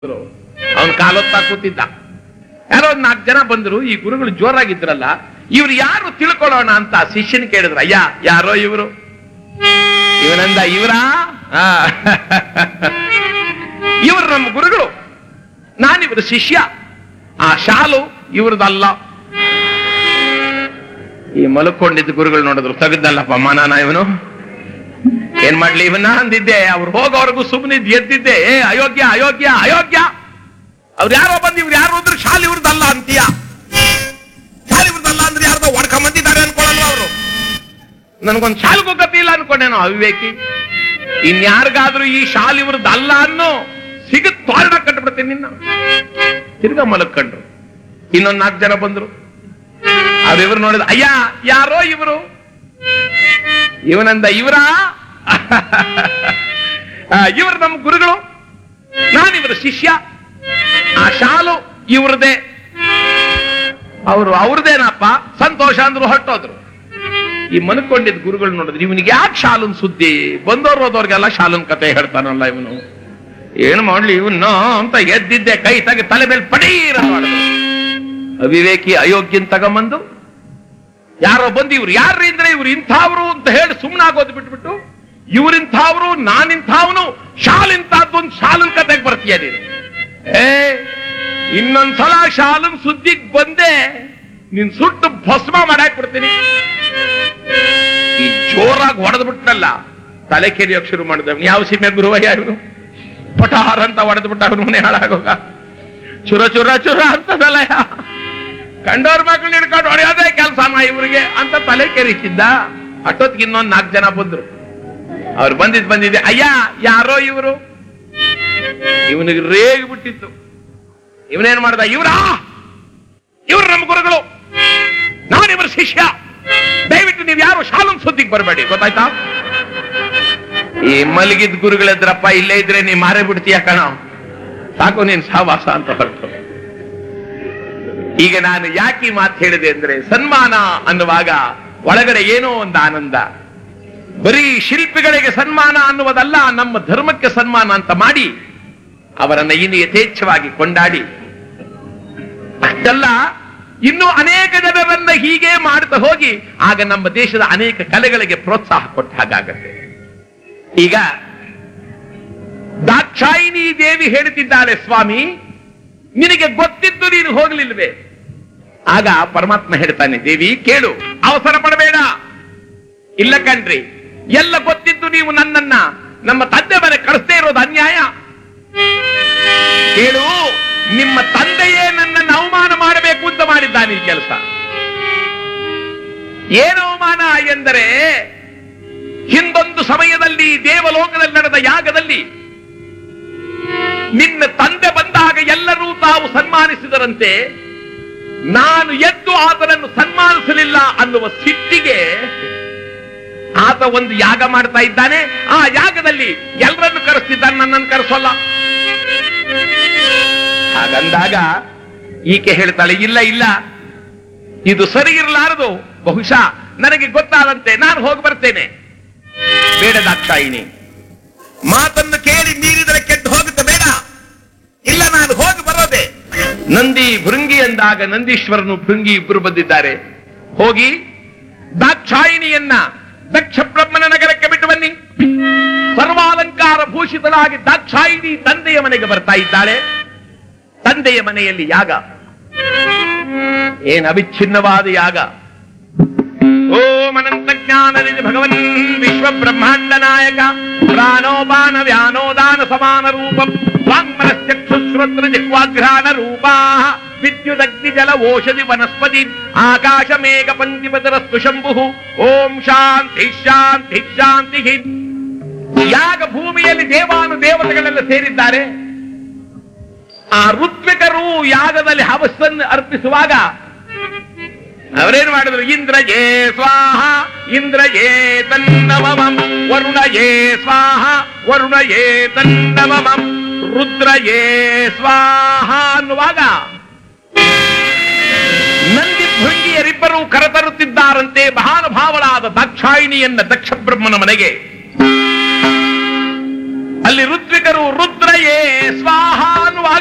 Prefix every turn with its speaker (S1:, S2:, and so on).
S1: ಅವನ್ ಕಾಲೊತ್ತಾ ಕೂತಿದ್ದ ಯಾರೋ ಒಂದ್ ನಾಲ್ಕು ಜನ ಬಂದ್ರು ಈ ಗುರುಗಳು ಜೋರಾಗಿದ್ರಲ್ಲ ಇವ್ರು ಯಾರು ತಿಳ್ಕೊಳ್ಳೋಣ ಅಂತ ಶಿಷ್ಯನ್ ಕೇಳಿದ್ರ ಅಯ್ಯ ಯಾರೋ ಇವರು ಇವನಂದ ಇವರಾ ಇವರು ನಮ್ಮ ಗುರುಗಳು ನಾನಿವ್ರ ಶಿಷ್ಯ ಆ ಶಾಲು ಇವ್ರದಲ್ಲ ಈ ಮಲ್ಕೊಂಡಿದ್ದ ಗುರುಗಳು ನೋಡಿದ್ರು ತೆಗೆದಲ್ಲಪ್ಪ ಮಾನಾನ ಇವನು ಏನ್ ಮಾಡ್ಲಿ ಇವನ್ನ ಅಂದಿದ್ದೆ ಅವ್ರು ಹೋಗೋವರೆಗೂ ಸುಮ್ಮನಿದ್ ಎದ್ದಿದ್ದೆ ಏ ಅಯೋಗ್ಯ ಅಯೋಗ್ಯ ಅಯೋಗ್ಯ ಅವ್ರು ಯಾರೋ ಬಂದು ಇವ್ರು ಯಾರು ಅಂದ್ರೆ ಶಾಲೆ ಇವ್ರದಲ್ಲ ಅಂತೀಯ ಶಾಲೆ ಇವ್ರದಲ್ಲ ಅಂದ್ರೆ ಯಾರ್ದೋ ಹೊಡ್ಕೊಂಡ್ ಬಂದಿದ್ದಾರೆ ಅನ್ಕೊಳ್ಳಲ್ವ ಅವರು ನನ್ಗೊಂದ್ ಶಾಲೆಗೂ ಗತಿ ಇಲ್ಲ ಅನ್ಕೊಂಡೇನೋ ಅವಿವೇಕಿ ಇನ್ಯಾರಿಗಾದ್ರೂ ಈ ಶಾಲೆ ಇವ್ರದ್ದಲ್ಲ ಅನ್ನೋ ಸಿಗತ್ ತೋರಣ ಕಟ್ಬಿಡ್ತೀನಿ ನಿನ್ನ ತಿರ್ಗಾ ಮಲಕ್ಕಂಡ್ರು ಇನ್ನೊಂದ್ ನಾಲ್ಕು ಜನ ಬಂದ್ರು ಅವ್ರಿವ್ರು ನೋಡಿದ ಅಯ್ಯ ಯಾರೋ ಇವರು ಇವನಂದ ಇವರಾ ಇವರು ನಮ್ಮ ಗುರುಗಳು ನಾನಿವರ ಶಿಷ್ಯ ಆ ಶಾಲು ಇವ್ರದೇ ಅವರು ಅವ್ರದೇನಪ್ಪ ಸಂತೋಷ ಅಂದ್ರು ಹೊಟ್ಟೋದ್ರು ಈ ಮನ್ಕೊಂಡಿದ್ದ ಗುರುಗಳು ನೋಡಿದ್ರು ಇವನಿಗೆ ಯಾಕೆ ಶಾಲನ್ ಸುದ್ದಿ ಬಂದವ್ರು ಹೋದವ್ರಿಗೆಲ್ಲ ಶಾಲನ್ ಕತೆ ಹೇಳ್ತಾನಲ್ಲ ಇವನು ಏನು ಮಾಡ್ಲಿ ಇವನ್ನ ಅಂತ ಎದ್ದಿದ್ದೆ ಕೈ ತೆಗೆ ತಲೆ ಮೇಲೆ ಪಡೀರ ಮಾಡಿದ್ರು ಅವಿವೇಕಿ ಅಯೋಗ್ಯನ್ ತಗೊಂಬಂದು ಯಾರೋ ಬಂದು ಇವ್ರು ಯಾರ್ರಿ ಅಂದ್ರೆ ಇವ್ರು ಇಂಥವ್ರು ಅಂತ ಹೇಳಿ ಸುಮ್ಮನಾಗೋದು ಬಿಟ್ಬಿಟ್ಟು ಇವ್ರಿಂಥವ್ರು ನಾನಿಂಥವ್ನು ಶಾಲಿಂತದ್ದು ಒಂದು ಶಾಲನ್ ಕತೆಗೆ ಬರ್ತೀಯ ನೀನು ಏ ಇನ್ನೊಂದ್ಸಲ ಶಾಲನ್ ಸುದ್ದಿಗ್ ಬಂದೆ ನಿನ್ ಸುಟ್ಟು ಭಸ್ಮ ಮಾಡಾಕ್ ಬಿಡ್ತೀನಿ ಈ ಜೋರಾಗಿ ಹೊಡೆದು ಬಿಟ್ಟಲ್ಲ ತಲೆ ಕೆರಿಯೋಕ್ ಶುರು ಮಾಡಿದ ಯಾವ ಸೀಮೆ ಗುರುವಯ್ಯ ಇವನು ಪಟಾರ ಅಂತ ಹೊಡೆದು ಬಿಟ್ಟ ಅವನು ಮನೆ ಹಾಳಾಗೋಗ ಚುರ ಚುರ ಚುರ ಅಂತದಲ್ಲಯ್ಯ ಕಂಡವ್ರ ಮಕ್ಕಳು ಹಿಡ್ಕೊಂಡು ಹೊಡೆಯೋದೇ ಕೆಲಸನ ಇವ್ರಿಗೆ ಅಂತ ತಲೆ ಕೆರಿಸಿದ್ದ ಅಷ್ಟೊತ್ತಿಗೆ ಇನ್ನೊಂದ್ ನಾಲ್ಕು ಜನ ಬಂದ್ರು ಅವ್ರು ಬಂದಿದ್ ಬಂದಿದೆ ಅಯ್ಯ ಯಾರೋ ಇವರು ಇವನಿಗೆ ರೇಗಿ ಬಿಟ್ಟಿತ್ತು ಇವನೇನ್ ಮಾಡ್ದ ಇವ್ರಾ ಇವ್ರು ನಮ್ಮ ಗುರುಗಳು ನಾನಿವ್ರ ಶಿಷ್ಯ ದಯವಿಟ್ಟು ನೀವು ಯಾರು ಶಾಲಂ ಸುದ್ದಿಗೆ ಬರಬೇಡಿ ಗೊತ್ತಾಯ್ತಾ ಈ ಮಲಗಿದ ಗುರುಗಳಿದ್ರಪ್ಪ ಇಲ್ಲೇ ಇದ್ರೆ ನೀ ಮಾರೇ ಬಿಡ್ತೀಯ ಕಣ ಸಾಕು ನೀನ್ ಸಾವಾಸ ಅಂತ ಹೊರಟು ಈಗ ನಾನು ಯಾಕೆ ಈ ಮಾತು ಹೇಳಿದೆ ಅಂದ್ರೆ ಸನ್ಮಾನ ಅನ್ನುವಾಗ ಒಳಗಡೆ ಏನೋ ಒಂದು ಆನಂದ ಬರೀ ಶಿಲ್ಪಿಗಳಿಗೆ ಸನ್ಮಾನ ಅನ್ನುವುದಲ್ಲ ನಮ್ಮ ಧರ್ಮಕ್ಕೆ ಸನ್ಮಾನ ಅಂತ ಮಾಡಿ ಅವರನ್ನ ಇನ್ನು ಯಥೇಚ್ಛವಾಗಿ ಕೊಂಡಾಡಿ ಅಷ್ಟಲ್ಲ ಇನ್ನು ಅನೇಕ ಜನರನ್ನ ಹೀಗೆ ಮಾಡ್ತಾ ಹೋಗಿ ಆಗ ನಮ್ಮ ದೇಶದ ಅನೇಕ ಕಲೆಗಳಿಗೆ ಪ್ರೋತ್ಸಾಹ ಕೊಟ್ಟ ಹಾಗಾಗತ್ತೆ ಈಗ ದಾಕ್ಷಾಯಿನಿ ದೇವಿ ಹೇಳುತ್ತಿದ್ದಾಳೆ ಸ್ವಾಮಿ ನಿನಗೆ ಗೊತ್ತಿದ್ದು ನೀನು ಹೋಗಲಿಲ್ವೇ ಆಗ ಪರಮಾತ್ಮ ಹೇಳ್ತಾನೆ ದೇವಿ ಕೇಳು ಅವಸರ ಪಡಬೇಡ ಇಲ್ಲ ಕಣ್ರಿ ಎಲ್ಲ ಗೊತ್ತಿದ್ದು ನೀವು ನನ್ನನ್ನ ನಮ್ಮ ತಂದೆ ಮನೆ ಕಳಿಸ್ದೇ ಇರೋದು ಅನ್ಯಾಯ ಕೇಳು ನಿಮ್ಮ ತಂದೆಯೇ ನನ್ನನ್ನು ಅವಮಾನ ಮಾಡಬೇಕು ಅಂತ ಮಾಡಿದ್ದಾನೆ ಈ ಕೆಲಸ ಏನು ಅವಮಾನ ಎಂದರೆ ಹಿಂದೊಂದು ಸಮಯದಲ್ಲಿ ದೇವಲೋಕದಲ್ಲಿ ನಡೆದ ಯಾಗದಲ್ಲಿ ನಿನ್ನ ತಂದೆ ಬಂದಾಗ ಎಲ್ಲರೂ ತಾವು ಸನ್ಮಾನಿಸಿದರಂತೆ ನಾನು ಎದ್ದು ಆತನನ್ನು ಸನ್ಮಾನಿಸಲಿಲ್ಲ ಅನ್ನುವ ಸಿಟ್ಟಿಗೆ ಆತ ಒಂದು ಯಾಗ ಮಾಡ್ತಾ ಇದ್ದಾನೆ ಆ ಯಾಗದಲ್ಲಿ ಎಲ್ಲರನ್ನು ಕರೆಸ್ತಿದ್ದಾನೆ ನನ್ನನ್ನು ಕರೆಸೋಲ್ಲ ಹಾಗಂದಾಗ ಈಕೆ ಹೇಳ್ತಾಳೆ ಇಲ್ಲ ಇಲ್ಲ ಇದು ಸರಿ ಇರಲಾರದು ಬಹುಶಃ ನನಗೆ ಗೊತ್ತಾದಂತೆ ನಾನು ಹೋಗಿ ಬರ್ತೇನೆ ಬೇಡ ದಾಕ್ಷಾಯಿಣಿ ಮಾತನ್ನು ಕೇಳಿ ಮೀರಿದರೆ ಕೆಟ್ಟು ಹೋಗುತ್ತೆ ಬೇಡ ಇಲ್ಲ ನಾನು ಹೋಗಿ ಬರೋದೆ ನಂದಿ ಭೃಂಗಿ ಎಂದಾಗ ನಂದೀಶ್ವರನು ಭೃಂಗಿ ಇಬ್ಬರು ಬಂದಿದ್ದಾರೆ ಹೋಗಿ ದಾಕ್ಷಾಯಿಣಿಯನ್ನ ದಕ್ಷ ಬ್ರಹ್ಮನ ನಗರಕ್ಕೆ ಬಿಟ್ಟು ಬನ್ನಿ ಸರ್ವಾಲಂಕಾರ ಭೂಷಿತಳಾಗಿ ದಾಕ್ಷಾಯಿಣಿ ತಂದೆಯ ಮನೆಗೆ ಬರ್ತಾ ಇದ್ದಾಳೆ ತಂದೆಯ ಮನೆಯಲ್ಲಿ ಯಾಗ ಏನ್ ಅವಿಚ್ಛಿನ್ನವಾದ ಯಾಗ ಓಂ ಅನಂತ ಜ್ಞಾನ ನಿಜ ಭಗವನ್ ವಿಶ್ವ ಬ್ರಹ್ಮಾಂಡ ನಾಯಕ ಪ್ರಾಣೋಪಾನ ವ್ಯಾನೋದಾನ ಸಮಾನ ರೂಪಂ ವಾಂಗ್ಮನಶ್ಚಕ್ಷುಶ್ರೋತ್ರ ಜಿಹ್ವಾಘ್ರಾಣ ರೂಪಾ ವಿದ್ಯುದಗ್ನಿ ಜಲ ಓಷಧಿ ವನಸ್ಪತಿ ಆಕಾಶ ಮೇಘ ಪಂಚಿಪತರಸ್ತು ಶಂಭು ಓಂ ಶಾಂತಿ ಶಾಂತಿ ಶಾಂತಿ ಯಾಗ ಭೂಮಿಯಲ್ಲಿ ದೇವಾನು ದೇವತೆಗಳೆಲ್ಲ ಸೇರಿದ್ದಾರೆ ಆ ಋತ್ವಿಕರು ಯಾಗದಲ್ಲಿ ಹವಸ್ಸನ್ನು ಅರ್ಪಿಸುವಾಗ ಅವರೇನು ಮಾಡಿದ್ರು ಇಂದ್ರ ಏ ಸ್ವಾಹ ಇಂದ್ರ ಏ ತನ್ನವಮಂ ವರುಣ ಏ ಸ್ವಾಹ ವರುಣ ಏ ತನ್ನವಮಂ ರುದ್ರ ಏ ಸ್ವಾಹ ಅನ್ನುವಾಗ ನಂದಿ ಭೃಂಗಿಯರಿಬ್ಬರು ಕರೆತರುತ್ತಿದ್ದಾರಂತೆ ಮಹಾನುಭಾವಳಾದ ದಾಕ್ಷಾಯಿಣಿಯನ್ನ ದಕ್ಷ ಬ್ರಹ್ಮನ ಮನೆಗೆ ಅಲ್ಲಿ ಋತ್ವಿಕರು ರುದ್ರಯೇ ಸ್ವಾಹ ಅನ್ನುವ